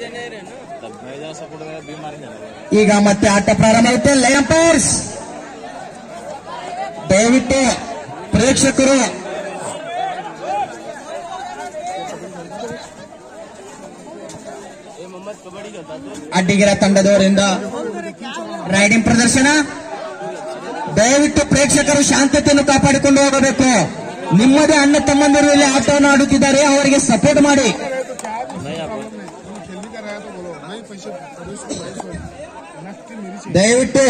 ಈಗ ಮತ್ತೆ ಆಟ ಪ್ರಾರಂಭ ಆಗುತ್ತೆ ಲೈನ್ ಅಂಪೈರ್ಸ್ ದಯವಿಟ್ಟು ಪ್ರೇಕ್ಷಕರು ಅಡ್ಡಿಗಿರ ತಂಡದವರಿಂದ ರೈಡಿಂಗ್ ಪ್ರದರ್ಶನ ದಯವಿಟ್ಟು ಪ್ರೇಕ್ಷಕರು ಶಾಂತತೆಯನ್ನು ಕಾಪಾಡಿಕೊಂಡು ಹೋಗಬೇಕು ನಿಮ್ಮದೇ ಅಣ್ಣ ತಮ್ಮಂದಿರು ಇಲ್ಲಿ ಆಟವನ್ನು ಆಡುತ್ತಿದ್ದಾರೆ ಅವರಿಗೆ ಸಪೋರ್ಟ್ ಮಾಡಿ ದಯವಿಟ್ಟು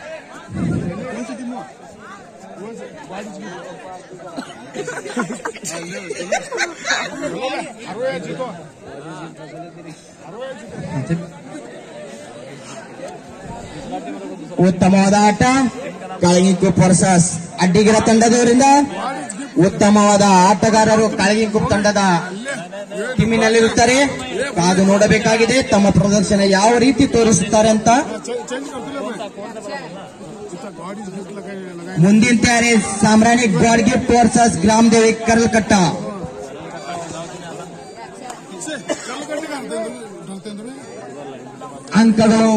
ಉತ್ತಮವಾದ ಆಟ ಕಾಳಗಿ ಕುಪ್ ವರ್ಸಸ್ ಅಡ್ಡಿಗಿರ ತಂಡದವರಿಂದ ಉತ್ತಮವಾದ ಆಟಗಾರರು ಕಾಳಗಿ ಕುಪ್ ತಂಡದ ಟೀಮಿನಲ್ಲಿರುತ್ತಾರೆ ಕಾದು ನೋಡಬೇಕಾಗಿದೆ ತಮ್ಮ ಪ್ರದರ್ಶನ ಯಾವ ರೀತಿ ತೋರಿಸುತ್ತಾರೆ ಅಂತ ಮುಂದಿನ ತಯಾರಿ ಸಾಮ್ರಾಣಿ god gift versus Gram Devi Karalkatta ಅಂಕಗಳು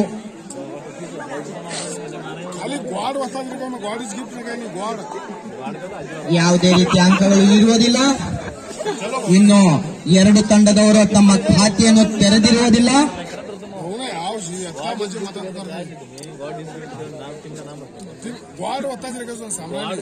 खाली गॉड वाजता गॉड इज गिफ्ट नाही गॉड ಯಾವುದೇ ರೀತಿಯ ಅಂಕಗಳು ಇರುವುದಿಲ್ಲ ಇನ್ನು ಎರಡು ತಂಡದವರು ತಮ್ಮ ಖಾತೆಯನ್ನು ತೆರೆದಿರುವುದಿಲ್ಲ हो ना याव आता म्हणजे मत गॉड वाजता साम्राज्य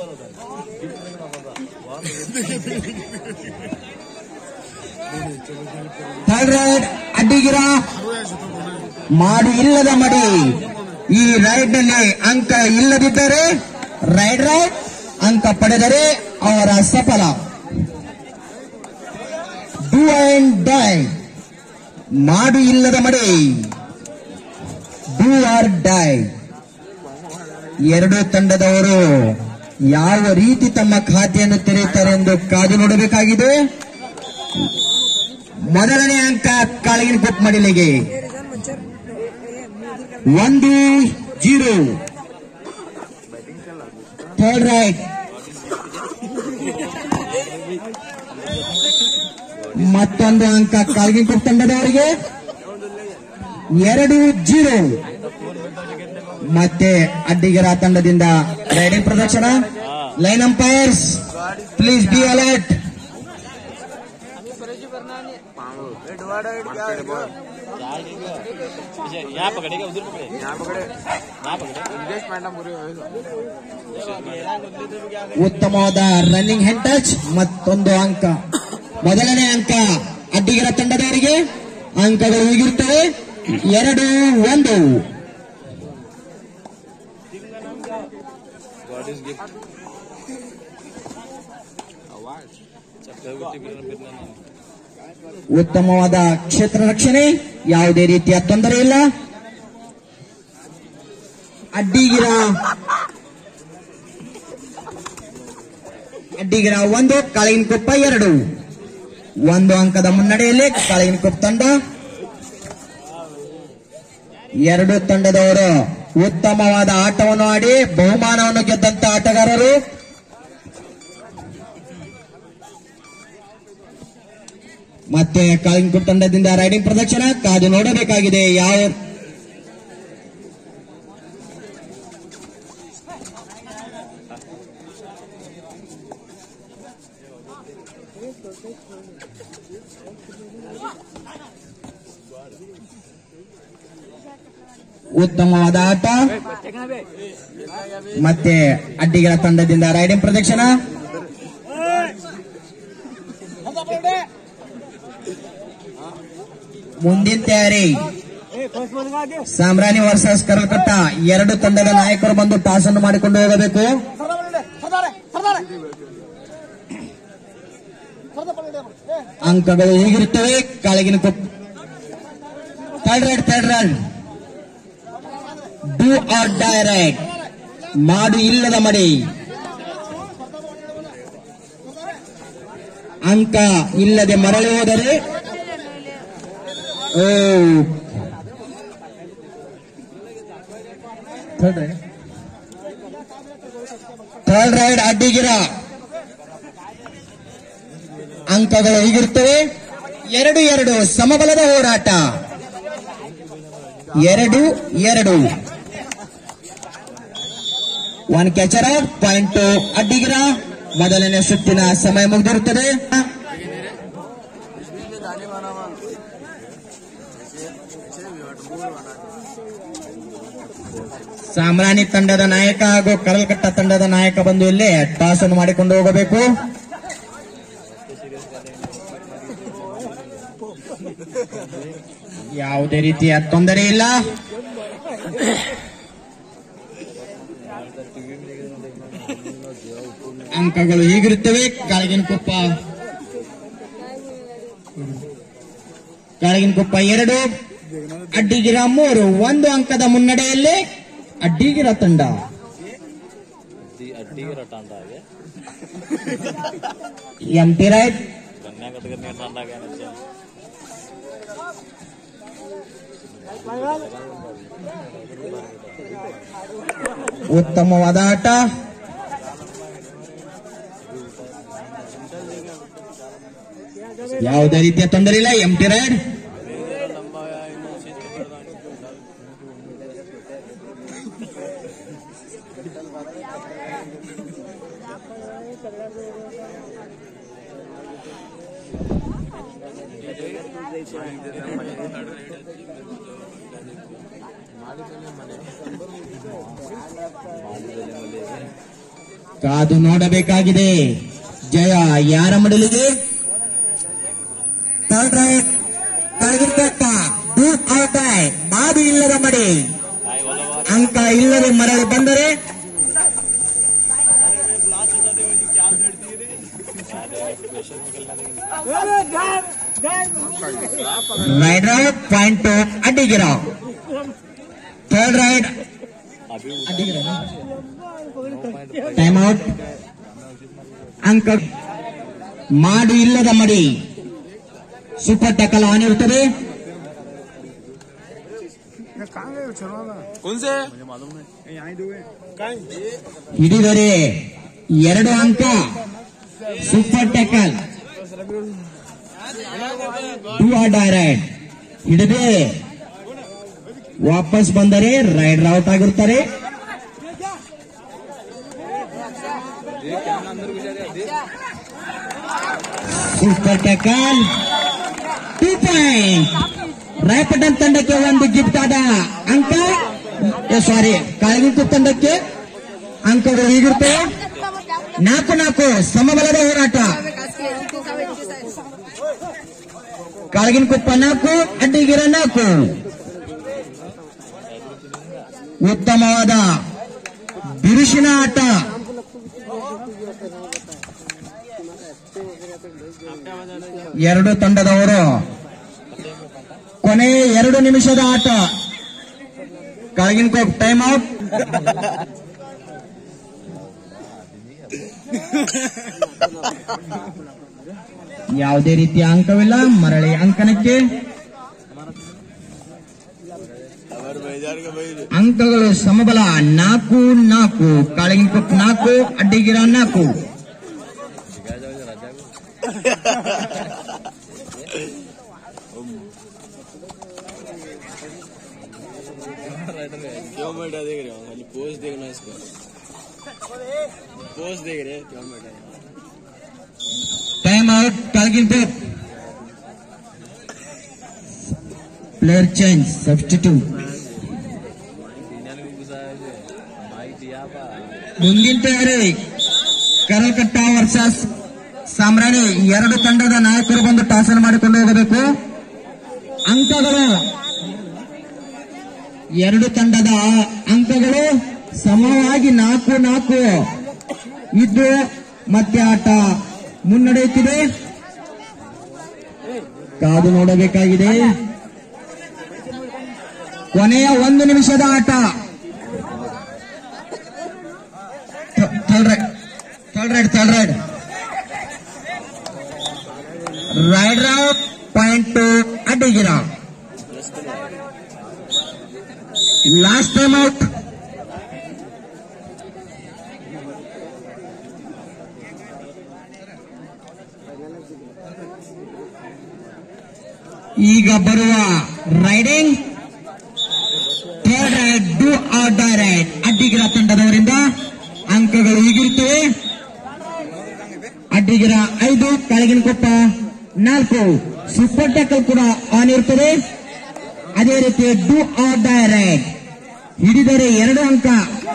ಥರ್ಡ್ ರೈಡ್ ಅಡ್ಡಿಗಿರ ಮಾಡು ಇಲ್ಲದ ಮಡಿ ಈ ರೈಡ್ ನಲ್ಲಿ ಅಂಕ ಇಲ್ಲದಿದ್ದರೆ ರೈಡ್ ರೈಡ್ ಅಂಕ ಪಡೆದರೆ ಅವರ ಸಫಲ ಡೂ ಅಂಡ್ ಡೈ ಮಾಡು ಇಲ್ಲದ ಮಡಿ ಡೂ ಆರ್ ಡೈ ಎರಡು ತಂಡದವರು ಯಾವ ರೀತಿ ತಮ್ಮ ಖಾತೆಯನ್ನು ತೆರೆಯುತ್ತಾರೆ ಎಂದು ಕಾದು ನೋಡಬೇಕಾಗಿದೆ ಮೊದಲನೇ ಅಂಕ ಕಾಳಗಿನ ಕೊಪ್ಪ ಮಡಿಲಿಗೆ ಒಂದು ಜೀರೋ ಥರ್ಡ್ ರೈಟ್ ಮತ್ತೊಂದು ಅಂಕ ಕಾಳಗಿನ ಕೊಪ್ಪ ತಂಡದವರಿಗೆ ಎರಡು ಜೀರೋ ಮತ್ತೆ ಅಡ್ಡಿಗರ ತಂಡದಿಂದ ರೈಡಿಂಗ್ ಪ್ರದರ್ಶನ line umpires please be alert यहाँ पकड़ेगा उधर पकड़े यहाँ पकड़े यहाँ पकड़े निदेश मैडम पूरी ಉತ್ತಮವಾದ ರನ್ನಿಂಗ್ ಹೆಡ್ ಟಚ್ ಮತ್ತೊಂದು ಅಂಕ ಮೊದಲನೇ ಅಂಕ ಅಡ್ಡಿಗರ ತಂಡದವರಿಗೆ ಅಂಕಗಳು ಹೀಗಿರುತ್ತವೆ ಎರಡು ಒಂದು गॉड इज गिफ्ट आवाज चक्रवर्ती बिरन बिरन ಉತ್ತಮವಾದ ಕ್ಷೇತ್ರ ರಕ್ಷಣೆ ಯಾವುದೇ ರೀತಿಯ ತೊಂದರೆ ಇಲ್ಲ ಅಡ್ಡಿಗಿರ ಅಡ್ಡಿಗಿರ ಒಂದು ಕಾಳಿನ ಕೊಪ್ಪ ಎರಡು ಒಂದು ಅಂಕದ ಮುನ್ನಡೆಯಲ್ಲಿ ಕಾಳಿನ ಕೊಪ್ಪ ತಂಡ ಎರಡು ತಂಡದವರು ಉತ್ತಮವಾದ ಆಟವನ್ನು ಆಡಿ ಬಹುಮಾನವನ್ನು ಗೆದ್ದಂತ ಆಟಗಾರರು ಮತ್ತೆ ಕಾಳಿಂಗ್ ತಂಡದಿಂದ ರೈಡಿಂಗ್ ಪ್ರದರ್ಶನ ಕಾದು ನೋಡಬೇಕಾಗಿದೆ ಯಾವ ಉತ್ತಮವಾದ ಆಟ ಮತ್ತೆ ಅಡ್ಡಿಗಳ ತಂಡದಿಂದ ರೈಡಿಂಗ್ ಪ್ರದರ್ಶನ ಮುಂದಿನ ತಯಾರಿ ಸಾಮ್ರಾಣಿ ವರ್ಸಸ್ ಕರಲ್ಕಟ್ಟ ಎರಡು ತಂಡದ ನಾಯಕರು ಬಂದು ಟಾಸ್ ಅನ್ನು ಮಾಡಿಕೊಂಡು ಹೋಗಬೇಕು ಅಂಕಗಳು ಹೀಗಿರುತ್ತವೆ ಕಾಳಗಿನ ಕೊಪ್ third raid third raid do or die raid ಮಾಡು ಇಲ್ಲದ ಮಡಿ ಅಂಕ ಇಲ್ಲದೆ ಮರಳಿ ಹೋದರೆ ಓ ಥರ್ಡ್ ರೈಡ್ ಥರ್ಡ್ ರೈಡ್ ಅಡ್ಡಿಗಿರ ಅಂಕಗಳು ಹೀಗಿರ್ತವೆ ಎರಡು ಎರಡು ಸಮಬಲದ ಹೋರಾಟ ಎರಡು ಎರಡು ಒನ್ ಕ್ಯಾಚರ್ ಪಾಯಿಂಟ್ ಅಡ್ಡಿಗಿರ ಮೊದಲನೇ ಸುತ್ತಿನ ಸಮಯ ಮುಗಿದಿರುತ್ತದೆ ಸಾಮ್ರಾಣಿ ತಂಡದ ನಾಯಕ ಹಾಗೂ ಕಡಲ್ಕಟ್ಟ ತಂಡದ ನಾಯಕ ಬಂದು ಇಲ್ಲಿ ಟಾಸ್ ಅನ್ನು ಮಾಡಿಕೊಂಡು ಹೋಗಬೇಕು ಯಾವುದೇ ರೀತಿಯ ತೊಂದರೆ ಇಲ್ಲ ಅಂಕಗಳು ಹೀಗಿರುತ್ತವೆ ಕಾಳಗಿನ ಕುಪ್ಪ ಕಾಳಗಿನ ಕುಪ್ಪ ಎರಡು ಅಡ್ಡಿಗಿರ ಮೂರು ಒಂದು ಅಂಕದ ಮುನ್ನಡೆಯಲ್ಲಿ ಅಡ್ಡಿಗಿರ ತಂಡ ಅಡ್ಡಿ ರಟಾಂಡ ಹಾಗೆ ಎಂಟಿ ರೈಟ್ ಕನ್ಯಾಕಟಕ ರಟಾಂಡ ಹಾಗೆ ಉತ್ತಮವಾದ ಆಟ ಯಾವುದೇ ರೀತಿಯ ತೊಂದರೆ ಇಲ್ಲ ಎಂಟಿ ರೈಡ್ ಕಾದು ನೋಡಬೇಕಾಗಿದೆ ಜಯ ಯಾರ ಮಡಲಿಗೆ ಥರ್ಡ್ ರೈಟ್ ಕಳಗಿರ್ತಕ್ಕ ಡೂಪ್ ಔಟ್ ಮಾದು ಇಲ್ಲದ ಮಡಿ ಅಂಕ ಇಲ್ಲದೆ ಮರಳಿ ಬಂದರೆ ರೈಡ್ ರೈಟ್ ಪಾಯಿಂಟ್ ಅಡ್ಡಿಗಿರ ಥರ್ಡ್ ರೈಡ್ ಅಡ್ಡಿಗಿರ ಟೈಮ್ ಔಟ್ ಅಂಕ ಮಾಡು ಇಲ್ಲದ ಮಡಿ ಸೂಪರ್ ಟಕಲ್ ಆನ್ ಇರುತ್ತದೆ ಕಾಂಗ್ರೆಸ್ ಚಲೋ ಅದ ಕುನ್ಸೆ ಹಿಡಿದರೆ ಎರಡು ಅಂಕ super tackle two or direct ಹಿಡಿದೆ ವಾಪಸ್ ಬಂದರೆ ರೈಡರ್ ಔಟ್ ಆಗಿರ್ತಾರೆ super tackle two point Rayapattana ತಂಡಕ್ಕೆ ಒಂದು ಗಿಫ್ಟ್ ಆದ ಅಂಕ ಸಾರಿ ಕಾಳಗಿಂಕು ತಂಡಕ್ಕೆ ಅಂಕಗಳು ಹೀಗಿರ್ತವೆ ನಾಲ್ಕು ನಾಲ್ಕು ಸಮಬಲದ ಹೋರಾಟ ಕಾಳಗಿನ ಕುಪ್ಪ ನಾಲ್ಕು ಅಡ್ಡಿಗಿರ ನಾಲ್ಕು ಉತ್ತಮವಾದ ಬಿರುಸಿನ ಆಟ ಎರಡು ತಂಡದವರು ಕೊನೆ ಎರಡು ನಿಮಿಷದ ಆಟ ಕಾಳಗಿನ ಕೋಪ್ ಟೈಮ್ ಔಟ್ ಯಾವುದೇ ರೀತಿಯ ಅಂಕವಿಲ್ಲ ಮರಳಿ ಅಂಕನಕ್ಕೆ ಅಂಕಗಳು ಸಮಬಲ ನಾಲ್ಕು ನಾಲ್ಕು ಕಾಳಗಿನ ಕೋಪ್ ನಾಲ್ಕು ಅಡ್ಡಿಗಿರ ನಾಲ್ಕು क्यों बैठा देख रहे हो खाली पोज देखना इसको पोज देख रहे हैं, क्यों बैठा है ಟೈಮ್ ಔಟ್ ಕಾಳಗಿನ ಕೋಪ್ ಪ್ಲೇಯರ್ ಚೇಂಜ್ ಸಬ್ಸ್ಟಿಟ್ಯೂಟ್ ಮುಂದಿನ ತಯಾರಿ ಕರಲ್ಕಟ್ಟ ವರ್ಸಸ್ ಸಾಮ್ರಾಣಿ ಎರಡು ತಂಡದ ನಾಯಕರು ಬಂದು ಟಾಸನ್ ಮಾಡಿಕೊಂಡು ಹೋಗಬೇಕು ಅಂಕಗಳು ಎರಡು ತಂಡದ ಅಂಕಗಳು ಸಮವಾಗಿ ನಾಲ್ಕು ನಾಲ್ಕು ಇದ್ದು ಮತ್ತೆ ಆಟ ಮುನ್ನಡೆಯುತ್ತಿದೆ ಕಾದು ನೋಡಬೇಕಾಗಿದೆ ಕೊನೆಯ ಒಂದು ನಿಮಿಷದ ಆಟ third raid third raid third raid raider point ಅಡ್ಡಿಗಿರ ಲಾಸ್ಟ್ ಟೈಮ್ ಔಟ್ ಈಗ ಬರುವ raiding third raid do or die raid ಅಡ್ಡಿಗಿರ ತಂಡದವರಿಂದ ಅಂಕಗಳು ಹೀಗಿರುತ್ತವೆ ಅಡ್ಡಿಗಿರ ಐದು ಕೆಳಗಿನ ಕೊಪ್ಪ ನಾಲ್ಕು ಸೂಪರ್ ಟ್ಯಾಕಲ್ ಕೂಡ ಆನ್ ಇರ್ತದೆ ಅದೇ ರೀತಿ ಡೂ ಆರ್ ಡೈ ರೈಡ್ ಹಿಡಿದರೆ ಎರಡು ಅಂಕ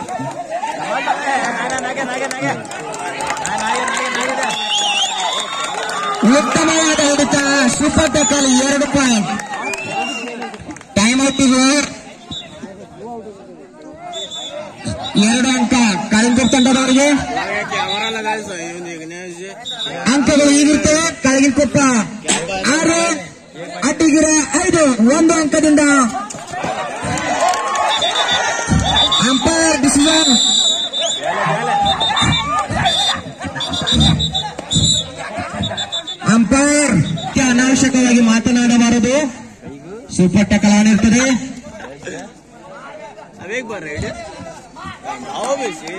ಉತ್ತಮವಾದ ಹಿಡಿತ ಸೂಪರ್ ಟ್ಯಾಕಲ್ ಎರಡು ಪಾಯಿಂಟ್ ಟೈಮ್ ಔಟಿಗೆ ಎರಡು ಅಂಕ ಕಳಿಂಗ ತಂಡದವರಿಗೆ कैमरा लगा दो ये गणेश ಅಂಕಗಳು ಈಗಿರ್ತವೆ ಕೆಳಗಿನ ಕೊಪ್ಪ ಆರು ಅಡ್ಡಿಗಿರ ಐದು ಒಂದು ಅಂಕದಿಂದ ಅಂಪೈರ್ ಡಿಸಿಷನ್ ಅಂಪೈರ್ ಅನಾವಶ್ಯಕವಾಗಿ ಮಾತನಾಡಬಾರದು ಸೂಪರ್ ಟಕಲ್ ಆನ್ ಇರ್ತದೆ अब एक बार रेड आओ बेसी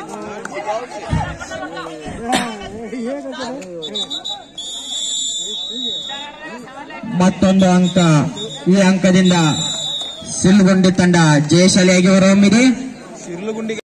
ಮತ್ತೊಂದು ಅಂಕ ಈ ಅಂಕದಿಂದ ಸಿಲ್ಗುಂಡಿ ತಂಡ ಜಯಶಾಲಿಯಾಗಿ ಹೊರಹೊಮ್ಮಿದೆ ಸಿರ್ಲು ಗುಂಡಿ